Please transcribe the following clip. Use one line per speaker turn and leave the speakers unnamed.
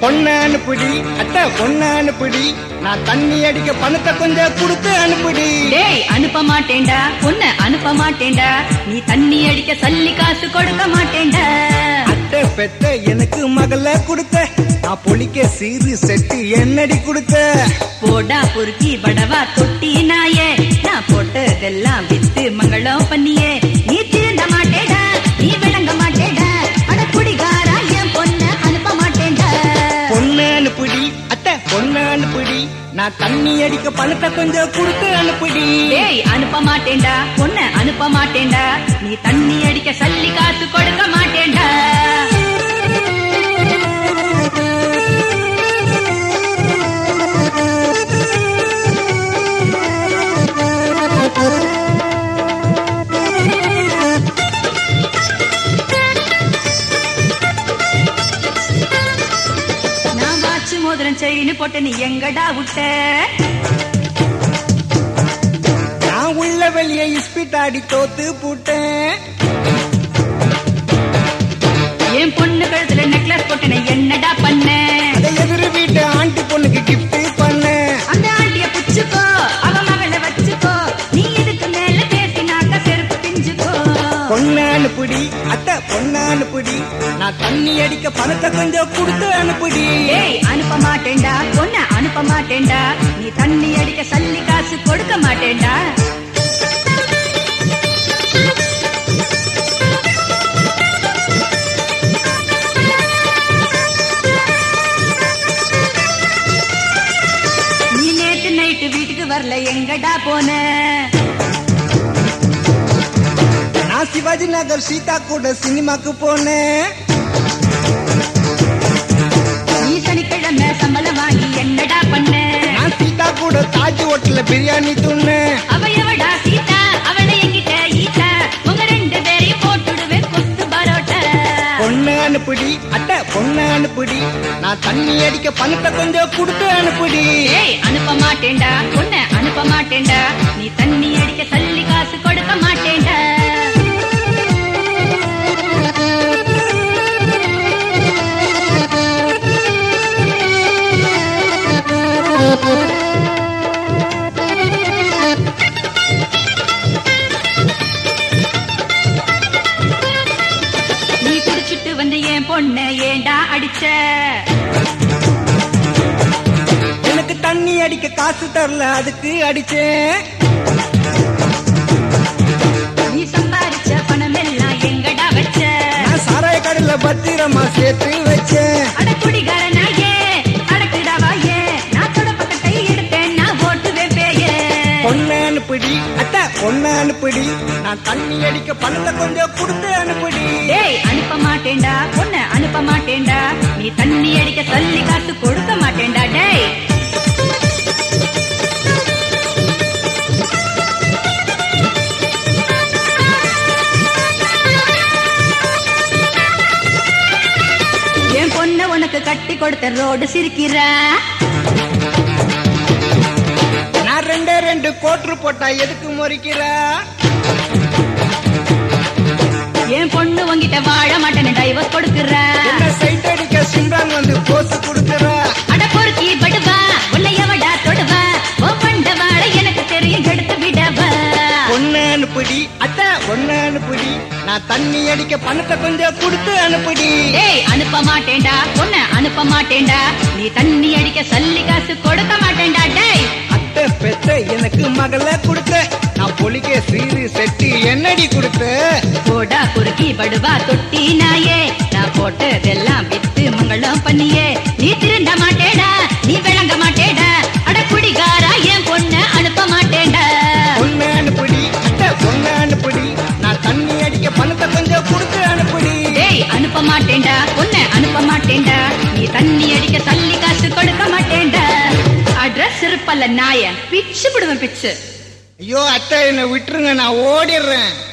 பொண்ண அனுப்புடி அத்த பொண்ண அனுப்புடி நான் தண்ணி அடிக்க பணத்தை கொஞ்சம் கொடுத்து அனுப்புடி
டேய் அனுப்ப மாட்டேன்டா பொண்ண அனுப்ப மாட்டேன்டா நீ தண்ணி அடிக்க சல்லி காசு கொடுக்க மாட்டேன்டா
அத்தை பெத்த எனக்கு மகள கொடுத்த நான் பொலிக்க சீரு செட்டு என்னடி கொடுத்த
போடா பொறுக்கி வடவா தொட்டி நாயே நான் போட்டதெல்லாம் வித்து மங்களம் பண்ணியே நீ திருந்த மாட்டேடா நீ விளங்க மாட்டேடா அட குடிகாரா என் பொண்ண அனுப்ப மாட்டேன்டா
பொண்ண அனுப்புடி அத்தை பொண்ண அனுப்புடி நான் தண்ணி அடிக்க பணத்தை கொஞ்சம் கொடுத்து அனுப்புடி
டேய் அனுப்ப மாட்டேன்டா பொண்ண அனுப்ப மாட்டேன்டா நீ தண்ணி அடிக்க சல்லி காசு கொடுக்க மாட்டேன்டா நான் வாச்சு மோதிரம் செயின்னு போட்டு நீ எங்கடா விட்ட
நான் உள்ள வெளியே இஸ்பிட் ஆடி தோத்து போட்டேன்
என் பொண்ணு கழுத்துல நெக்லஸ் போட்டு நீ என்னடா பண்ண
அதை எதிர் வீட்டு ஆண்டி பொண்ணுக்கு கிஃப்ட் பண்ணேன்
அந்த ஆண்டிய புச்சுக்கோ அவ மகளை வச்சுக்கோ நீ இதுக்கு மேல பேசினாக்க செருப்பு பிஞ்சுக்கோ
பொண்ண அனுப்புடி அத்தை பொண்ண அனுப்புடி நான் தண்ணி அடிக்க பணத்தை கொஞ்சம் கொடுத்து அனுப்புடி
ஏய் அனுப்ப மாட்டேன்டா பொண்ண அனுப்ப மாட்டேன்டா நீ தண்ணி அடிக்க சல்லி காசு கொடுக்க மாட்டேன்டா நீ நேத்து நைட்டு வீட்டுக்கு வரல எங்கடா போன
நான் சிவாஜி நகர் சீதா கூட சினிமாக்கு போனேன்
நீ சனிக்கிழமை சம்பளம் வாங்கி என்னடா பண்ண
நான் சீதா கூட தாஜ் ஹோட்டல்ல பிரியாணி துண்ணேன்
அவ எவடா சீதா அவளை என்கிட்ட ஈட்டா உங்க ரெண்டு பேரையும் போட்டுடுவேன் கொத்து பரோட்டா
பொண்ணு அனுப்புடி அத்தை பொண்ணு அனுப்புடி நான் தண்ணி அடிக்க பணத்தை கொஞ்சம் கொடுத்து அனுப்புடி
ஏய் அனுப்ப மாட்டேன்டா பொண்ண அனுப்ப மாட்டேன்டா நீ தண்ணி அடிக்க சல்லி காசு கொடுக்க மாட்டேன்டா நீ குடிச்சிட்டு வந்து என் பொண்ண ஏண்டா அடிச்ச
எனக்கு தண்ணி அடிக்க காசு தரல அதுக்கு அடிச்சேன்
நீ சம்பாரிச்ச பணம் எல்லாம் எங்கடா வச்ச
நான் சாராய கடையில பத்திரமா சேர்த்து வச்சேன்
அட குடிகாரனாயே அடக்குடாவாயே நான் தொடப்பக்கட்டை எடுத்தேன் நான் ஓட்டுவேன் பேயே
பொண்ணு அனுப்புடி அத்தை பொண்ணு அனுப்புடி நான் தண்ணி அடிக்க பணத்தை கொஞ்சம் கொடுத்து அனுப்புடி
டேய் அனுப்ப மாட்டேன்டா பொண்ண அனுப்ப மாட்டேன்டா நீ தண்ணி அடிக்க சல்லி காசு கொடுக்க மாட்டேன்டா டேய் என் பொண்ண உனக்கு கட்டி கொடுத்த ரோடு சிரிக்கிறா
நான் ரெண்டே ரெண்டு கோட்ரு போட்டா எதுக்கு முறைக்கிற
என் பொண்ணு உன்கிட்ட வாழ மாட்டேன்னு டைவர்ஸ் கொடுக்குறா
என்ன சைட் அடிக்க சிம்ரான் வந்து போஸ் கொடுக்குற
அட பொறுக்கி படுவா உள்ள எவடா தொடுவா ஒவ்வொண்ட வாழ எனக்கு தெரியும் எடுத்து விடவா
பொண்ணு அனுப்புடி அத்தை பொண்ணு அனுப்புடி நான் தண்ணி அடிக்க பணத்தை கொஞ்சம் கொடுத்து அனுப்புடி
டேய் அனுப்ப மாட்டேன்டா பொண்ண அனுப்ப மாட்டேன்டா நீ தண்ணி அடிக்க சல்லி காசு கொடுக்க மாட்டேன்டா டேய்
அத்தை பெத்த எனக்கு மகள கொடுத்த நான் பொலிக்க சீரு செட்டு என்னடி கொடுத்த
போடா பொறுக்கி படுவா தொட்டி நாயே நான் போட்டதெல்லாம் வித்து மங்களம் பண்ணியே நீ திருந்த மாட்டேடா நீ விளங்க மாட்டேடா அட குடிகாரா என் பொண்ண அனுப்ப மாட்டேன்டா
பொண்ணு அனுப்புடி அத்தை பொண்ணு அனுப்புடி நான் தண்ணி அடிக்க பணத்தை கொஞ்சம் கொடுத்து அனுப்புடி
டேய் அனுப்ப மாட்டேன்டா பொண்ண அனுப்ப மாட்டேன்டா நீ தண்ணி அடிக்க சல்லி காசு கொடுக்க மாட்டேன்டா அட்ரஸ் இருப்பல்ல நாய பிச்சு விடுவேன் பிச்சு
ஐயோ அத்தை என்னை விட்டுருங்க நான் ஓடிடுறேன்